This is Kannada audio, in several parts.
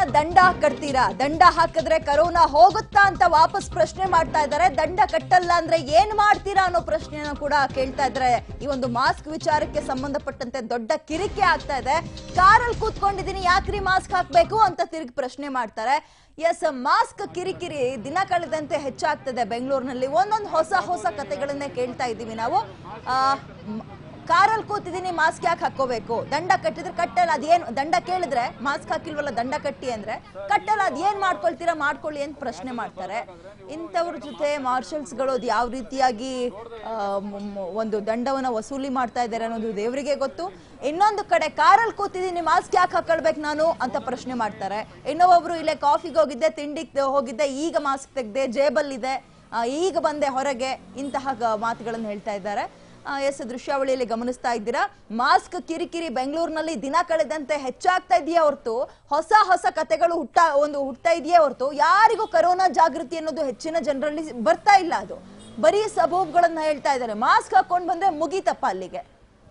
ದಂಡ ಕಟ್ತೀರಾ ದಂಡ ಹಾಕಿದ್ರೆ ಕರೋನಾ ಹೋಗುತ್ತಾ ಅಂತ ವಾಪಸ್ ಪ್ರಶ್ನೆ ಮಾಡ್ತಾ ಇದ್ದಾರೆ ದಂಡ ಕಟ್ಟಲ್ಲ ಅಂದ್ರೆ ಏನ್ ಮಾಡ್ತೀರಾ ಅನ್ನೋ ಪ್ರಶ್ನೆಯನ್ನ ಕೂಡ ಕೇಳ್ತಾ ಇದ್ದಾರೆ ಈ ಒಂದು ಮಾಸ್ಕ್ ವಿಚಾರಕ್ಕೆ ಸಂಬಂಧಪಟ್ಟಂತೆ ದೊಡ್ಡ ಕಿರಿಕೆ ಆಗ್ತಾ ಇದೆ ಕಾರಲ್ಲಿ ಕೂತ್ಕೊಂಡಿದ್ದೀನಿ ಯಾಕ್ರಿ ಮಾಸ್ಕ್ ಹಾಕ್ಬೇಕು ಅಂತ ತಿರುಗಿ ಪ್ರಶ್ನೆ ಮಾಡ್ತಾರೆ ಎಸ್ ಮಾಸ್ಕ್ ಕಿರಿಕಿರಿ ದಿನ ಕಳೆದಂತೆ ಹೆಚ್ಚಾಗ್ತದೆ ಬೆಂಗಳೂರಿನಲ್ಲಿ ಒಂದೊಂದು ಹೊಸ ಹೊಸ ಕತೆಗಳನ್ನೇ ಕೇಳ್ತಾ ಇದ್ದೀವಿ ನಾವು ಆ, ಮ್- ಕಾರಲ್ಲಿ ಕೂತಿದ್ದೀನಿ ಮಾಸ್ಕ್ ಯಾಕೆ ಹಾಕೋಬೇಕು ದಂಡ ಕಟ್ಟಿದ್ರೆ ಕಟ್ಟಲ್ಲ ಅದೇನ್ ದಂಡ ಕೇಳಿದ್ರೆ ಮಾಸ್ಕ್ ಹಾಕಿಲ್ವಲ್ಲ ದಂಡ ಕಟ್ಟಿ ಅಂದ್ರೆ ಕಟ್ಟಲ್ಲ ಅದೇನ್ ಮಾಡ್ಕೊಳ್ತೀರಾ ಮಾಡ್ಕೊಳ್ಳಿ ಅಂತ ಪ್ರಶ್ನೆ ಮಾಡ್ತಾರೆ ಇಂಥವ್ರ ಜೊತೆ ಮಾರ್ಷಲ್ಸ್ ಗಳು ಅದು ಯಾವ ರೀತಿಯಾಗಿ ಆ, ಮ್- ಮ್- ಒಂದು ದಂಡವನ್ನ ವಸೂಲಿ ಮಾಡ್ತಾ ಇದ್ದಾರೆ ಅನ್ನೋದು ದೇವರಿಗೆ ಗೊತ್ತು ಇನ್ನೊಂದು ಕಡೆ ಕಾರಲ್ಲಿ ಕೂತಿದ್ದೀನಿ ಮಾಸ್ಕ್ ಯಾಕೆ ಹಾಕೊಳ್ಬೇಕು ನಾನು ಅಂತ ಪ್ರಶ್ನೆ ಮಾಡ್ತಾರೆ ಇನ್ನೂ ಒಬ್ರು ಇಲ್ಲೇ ಕಾಫಿಗೆ ಹೋಗಿದ್ದೆ ತಿಂಡಿಗೆ ಹೋಗಿದ್ದೆ ಈಗ ಮಾಸ್ಕ್ ತೆಗ್ದೆ ಜೇಬಲ್ಲಿದೆ ಆ, ಈಗ ಬಂದೆ ಹೊರಗೆ ಇಂತಹ ಗ- ಮಾತುಗಳನ್ನು ಹೇಳ್ತಾ ಇದ್ದಾರೆ ಆ, ಎಸ್ ದೃಶ್ಯಾವಳಿಯಲ್ಲಿ ಗಮನಿಸ್ತಾ ಇದ್ದೀರಾ ಮಾಸ್ಕ್ ಕಿರಿಕಿರಿ ಬೆಂಗಳೂರಿನಲ್ಲಿ ದಿನ ಕಳೆದಂತೆ ಹೆಚ್ಚಾಗ್ತಾ ಇದೆಯೇ ಹೊರತು ಹೊಸ ಹೊಸ ಕತೆಗಳು ಹುಟ್ಟ ಒಂದು ಹುಟ್ತಾ ಇದೆಯೇ ಹೊರತು ಯಾರಿಗೂ ಕರೋನಾ ಜಾಗೃತಿ ಅನ್ನೋದು ಹೆಚ್ಚಿನ ಜನರಲ್ಲಿ ಬರ್ತಾ ಇಲ್ಲ ಅದು ಬರೀ ಸಬೂಬ್ಗಳನ್ನ ಹೇಳ್ತಾ ಇದ್ದಾರೆ ಮಾಸ್ಕ್ ಹಾಕೊಂಡ್ ಬಂದ್ರೆ ಮುಗೀತಪ್ಪ ಅಲ್ಲಿಗೆ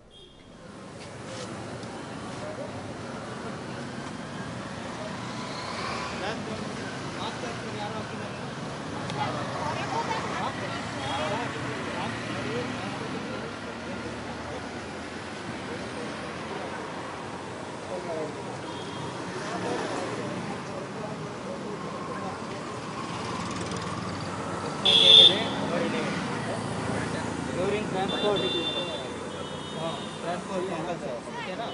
ಡ್ಯೂರಿಂಗ್ ಟ್ರಾನ್ಸ್ಪೋರ್ಟ್ ಹಾಂ ಟ್ರಾನ್ಸ್ಪೋರ್ಟ್ ಕಂಪಲ್ಸರಿ ಓಕೆನಾ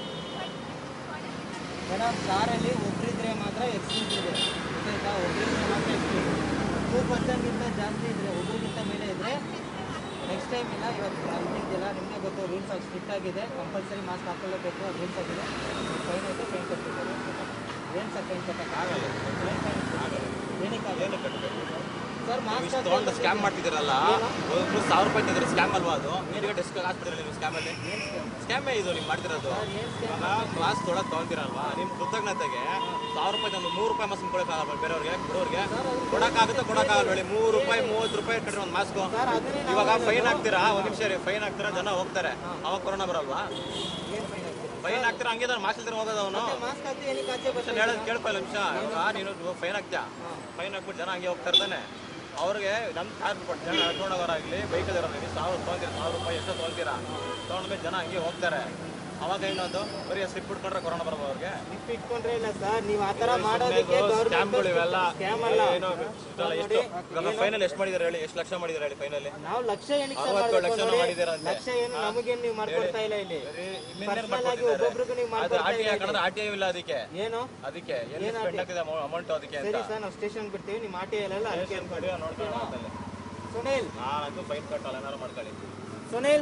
ಮೇಡಮ್ ಕಾರಲ್ಲಿ ಒಬ್ಬರಿದ್ರೆ ಮಾತ್ರ ಎಕ್ಸ್ಕ್ಯೂಸ್ ಇದೆ ಗೊತ್ತಾಯ್ತಾ ಒಬ್ಬರಿದ್ರೆ ಮಾತ್ರ ಎಕ್ಸ್ಕ್ಯೂಸ್ ಟೂ ಪರ್ಸೆಂಟ್ಗಿಂತ ಜಾಸ್ತಿ ಇದ್ದರೆ ಒಬ್ರಿಗಿಂತ ಮೇಲೆ ಇದ್ದರೆ ನೆಕ್ಸ್ಟ್ ಟೈಮ್ ಇಲ್ಲ ಇವತ್ತು ನಮಗಿದೆಯಲ್ಲ ನಿಮಗೆ ಗೊತ್ತು ರೂಲ್ಸ್ ಆಗಿ ಸ್ಟ್ರಿಕ್ಟ್ ಆಗಿದೆ ಕಂಪಲ್ಸರಿ ಮಾಸ್ಕ್ ಹಾಕೊಳ್ಳೇಬೇಕು ಅದು ರೂಲ್ಸ್ ಆಗಿದೆ ಫೈನ್ ಐತೆ ಫೈನ್ ಕಟ್ಟಿದ್ದಾರೆ ಏನು ಸರ್ ಫೈನ್ ಕಟ್ಟಕ್ಕಾಗಲ್ಲ ಏನು ಫೈನ್ ಏನಕ್ಕಾಗಲ್ಲ ಸರ್ ಮಾಸ್ಕ್ ತಗೊಂಡು ಸ್ಕ್ಯಾಮ್ ಮಾಡ್ತಿದ್ದೀರಲ್ಲ ಒಬ್ರು ಸಾವಿರ ರೂಪಾಯಿ ತಿಂದ್ರೆ ಸ್ಕ್ಯಾಮ್ ಅಲ್ವಾ ಅದು ನೀರಿಗೆ ಡೆಸ್ಕ್ ಹಾಕ್ಬಿಟ್ಟಿರಲ್ಲ ನೀವು ಸ್ಕ್ಯಾಮ್ ಅಲ್ಲಿ ಸ್ಕ್ಯಾಮೇ ಇದು ನೀವು ಮಾಡ್ತಿರೋದು ಇವಾಗ ಕ್ಲಾಸ್ ತೊಗೊಳಕ್ ತಗೊಂತೀರಲ್ವಾ ನಿಮ್ ಕೃತಜ್ಞತೆಗೆ ಸಾವಿರ ರೂಪಾಯಿ ಒಂದು ಮೂರು ರೂಪಾಯಿ ಮಾಸ್ಕ್ ಕೊಡಕ್ಕಾಗಲ್ಲ ಬೇರೆಯವ್ರಿಗೆ ಬರೋರಿಗೆ ಕೊಡಕ್ಕಾಗುತ್ತೆ ಕೊಡಕ್ಕಾಗಲ್ಲ ಹೇಳಿ ಮೂರು ರೂಪಾಯಿ ಮೂವತ್ತು ರೂಪಾಯಿ ಕಟ್ಟಿ ಒಂದು ಮಾಸ್ಕ್ ಇವಾಗ ಫೈನ್ ಹಾಕ್ತೀರಾ ಒಂದ್ ನಿಮಿಷ ರೀ ಫೈನ್ ಹಾಕ್ತೀರಾ ಜನ ಹೋಗ್ತಾರೆ ಅವಾಗ ಕೊರೋನಾ ಬರಲ್ವಾ ಫೈನ್ ಹಾಕ್ತೀರಾ ಹಂಗೆ ಮಾಸ್ಕ್ ಇಲ್ದ್ರೆ ಹೋಗೋದು ಅವನು ಮಾಸ್ಕ್ ಹಾಕಿ ಏನಕ್ಕೆ ಆಚೆ ಬರ್ತಾರೆ ಕ್ವಶನ್ ಹೇಳೋದು ಕೇಳ್ಕೊಳ್ಳ ನಿಮಿಷ ಇವಾಗ ನೀನು ಫೈನ್ ಹಾಕ್ತೀಯ ಫೈನ್ ಹಾಕ್ಬಿಟ್ಟು ಜನ ಹಂಗೆ ಹೋಗ್ತಾ ಇರ್ತಾನೆ ಅವ್ರಿಗೆ ನಮ್ಮ ಕಾರ್ ಕೊಟ್ಟು ಜನ ತೊಗೊಂಡವರಾಗಲಿ ಬೈಕಲ್ಲಿ ಇರೋರಾಗಲಿ ಸಾವಿರ ತೊಗೊಂತೀರ ಸಾವಿರ ರೂಪಾಯಿ ಎಷ್ಟು ತೊಗೊಳ್ತೀರಾ ತೊಗೊಂಡ್ಮೇಲೆ ಜನ ಹಂಗೆ ಹೋಗ್ತಾರೆ ಅವಾಗ ಇನ್ನೊಂದು ಬರೀ ಸ್ಲಿಪ್ ಬಿಟ್ಕೊಂಡ್ರೆ ಕೊರೋನಾ ಬರ್ಬೋದು ಅವ್ರಿಗೆ ಸ್ಲಿಪ್ ಇಟ್ಕೊಂಡ್ರೆ ಇಲ್ಲ ಸರ್ ನೀವು ಆ ಥರ ಮಾಡೋದಕ್ಕೆ ಸ್ಕ್ಯಾಮ್ಗಳು ಇವೆಲ್ಲ ಸ್ಕ್ಯಾಮ್ ಅಲ್ಲ ಏನೋ ಇದೆಲ್ಲ ಎಷ್ಟು ಇವಾಗ ಫೈನಲ್ ಎಷ್ಟು ಮಾಡಿದಾರೆ ಹೇಳಿ ಎಷ್ಟು ಲಕ್ಷ ಮಾಡಿದಾರೆ ಹೇಳಿ ಫೈನಲ್ಲಿ ನಾವು ಲಕ್ಷ ಏನಕ್ಕೆ ಸರ್ ಅರವತ್ತೇಳು ಮಾಡ್ಬೇಕು ಲಕ್ಷ ನೋಡಿ? ಮಾಡಿದ್ದೀರ ಅಂತೆ. ಲಕ್ಷ ಏನು ನಮಗೇನು ನೀವು ಮಾಡ್ಕೊಡ್ತಾ ಇಲ್ಲ ಇಲ್ಲಿ ಪರ್ಸನಲ್ ಆಗಿ ಒಬ್ಬೊಬ್ರಿಗೂ ನೀವು ಅದು ಮಾಡ್ಕೊಡ್ತಾ ಆರ್ ಟಿ ಇಲ್ಲ ಹಾಕಿದ್ರೆ ಆರ್ ಟಿ ಇಲ್ಲ ಅದಕ್ಕೆ ಏನು ಅದಕ್ಕೆ ಎಲ್ಲಿ ಸ್ಪೆಂಡ್ ಆಗ್ತಿದೆ ಅಮೌಂಟ್ ಅದಕ್ಕೆ ಅಂತ ಸರಿ ಸರ್ ನಾವು ಸ್ಟೇಷನ್ ಬಿಡ್ತೀವಿ ನಿಮ್ಮ ಆಟಿ ಎಲ್ಲ ಅದಕ್ಕೆ ಅನ್ಕೊಳ್ಳಿ ನೋಡ್ಕೊಂಡು ಸುನೀಲ್ ನಾನಂತೂ ಫೈನ್ ಕಟ್ಟಲ್ಲ ಏನಾರು ಮಾಡ್ಕೊಳ್ಳಿ ಸುನೀಲ್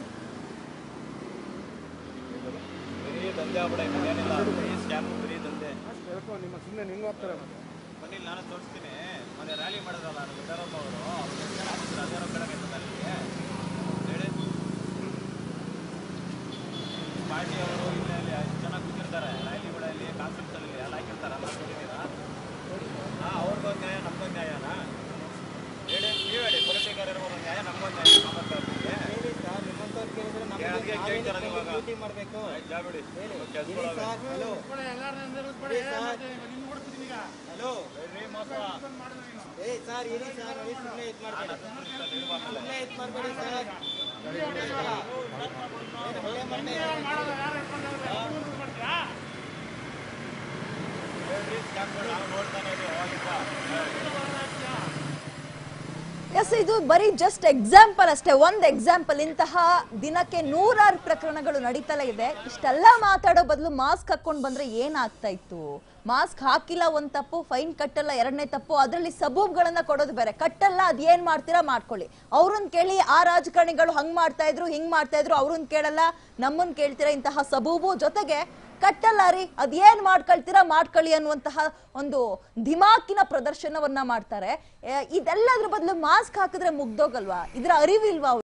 ಬರೀ ದಂಧೆ ಆಗ್ಬಿಡ ಏನಿಲ್ಲ ಬರೀ ಸ್ಕ್ಯಾಮ್ ಬರೀ ದಂಧೆ ನಿಮ್ಮ ಸುಮ್ಮನೆ ನಿಂಗೆ ಹೋಗ್ತಾರೆ ಬನ್ನಿ ನಾನು ತೋರಿಸ್ತೀನಿ ಮೊನ್ನೆ ರ್ಯಾಲಿ ಮಾಡಿದ್ರಲ್ಲ ವಿಧಾನಪ್ಪ ಅವರು ಹದಿನಾರು ಕಡೆ ಹೇಳಿ ಪಾರ್ಟಿ ಅವರು ಇಲ್ಲ ಇಲ್ಲಿ ಎಷ್ಟು ಜನ ಕೂತಿರ್ತಾರೆ ರ್ಯಾಲಿ ಕೂಡ ಇಲ್ಲಿ ಕಾನ್ಫರೆನ್ಸ್ ಅಲ್ಲಿ ಎಲ್ಲ ಹಾಕಿರ್ತಾರೆ ಎಲ್ಲ ನೋಡಿದ್ದೀರಾ ಹಾಂ ಅವ್ರಿಗೊಂದು ನ್ಯಾಯ ನಮ್ಗೊಂದು ನ್ಯಾಯನಾ ಹೇಳಿ ನೀವು ಹೇಳಿ ಪೊಲಿಟಿಕರ್ ಇರ್ಬೋದು ನ್ಯಾಯ ನಮ್ಗೊಂದು ನ್ಯಾಯ ಸಾಮರ್ಥ್ಯ ಅವ್ರಿಗೆ ಹೇಳಿ ಸರ್ ನಿಮ್ಮಂಥವ್ರು ಕೇಳಿದ್ರೆ ಅದಕ್ಕೆ ನಮಗೆ ಕೇಳ್ತಾರೆ ಇವಾಗ. ಡ್ಯೂಟಿ ಮಾಡಬೇಕು ಜಾಬಿಡಿ ಹೇಳಿ ಕೆಲಸಗಳು ಸರ್ ಹಲೋ ಹಲೋ ಬರೀ ಮೋಸ ಏ ಸರ್ ಇರಿ ಸರ್ ಇರಿ ಸುಮ್ಮನೆ ಇದು ಮಾಡ್ಬೇಡಿ ಸುಮ್ಮನೆ ಇದು ಮಾಡಬೇಡಿ ಸರ್ ಏನು ಹಲ್ಲೆ ಮಾಡ್ತಾ ಇದ್ದಾರೆ? ಎಸ್ ಇದು ಬರೀ ಜಸ್ಟ್ ಎಕ್ಸಾಂಪಲ್ ಅಷ್ಟೇ ಒಂದ್ ಎಕ್ಸಾಂಪಲ್ ಇಂತಹ ದಿನಕ್ಕೆ ನೂರಾರು ಪ್ರಕರಣಗಳು ನಡೀತಲೇ ಇದೆ ಇಷ್ಟೆಲ್ಲ ಮಾತಾಡೋ ಬದಲು ಮಾಸ್ಕ್ ಹಾಕೊಂಡ್ ಬಂದ್ರೆ ಏನಾಗ್ತಾ ಇತ್ತು ಮಾಸ್ಕ್ ಹಾಕಿಲ್ಲ ಒಂದ್ ತಪ್ಪು ಫೈನ್ ಕಟ್ಟಲ್ಲ ಎರಡನೇ ತಪ್ಪು ಅದರಲ್ಲಿ ಸಬೂಬ್ಗಳನ್ನ ಕೊಡೋದು ಬೇರೆ ಕಟ್ಟಲ್ಲ ಅದ್ ಏನ್ ಮಾಡ್ತೀರಾ ಮಾಡ್ಕೊಳ್ಳಿ ಅವ್ರನ್ನ ಕೇಳಿ ಆ ರಾಜಕಾರಣಿಗಳು ಹಂಗ್ ಮಾಡ್ತಾ ಇದ್ರು ಹಿಂಗ್ ಮಾಡ್ತಾ ಇದ್ರು ಅವ್ರನ್ನ ಕೇಳಲ್ಲ ನಮ್ಮನ್ ಕೇಳ್ತೀರಾ ಇಂತಹ ಸಬೂಬು ಜೊತೆಗೆ ಕಟ್ಟಲ್ಲ ರೀ ಅದೇನ್ ಮಾಡ್ಕೊಳ್ತೀರಾ ಮಾಡ್ಕೊಳ್ಳಿ ಅನ್ನುವಂತಹ ಒಂದು ಧಿಮಾಕಿನ ಪ್ರದರ್ಶನವನ್ನ ಮಾಡ್ತಾರೆ ಎ, ಇದೆಲ್ಲದ್ರ ಬದಲು ಮಾಸ್ಕ್ ಹಾಕಿದ್ರೆ ಮುಗ್ದೋಗಲ್ವಾ ಇದ್ರ ಅರಿವಿಲ್ವಾ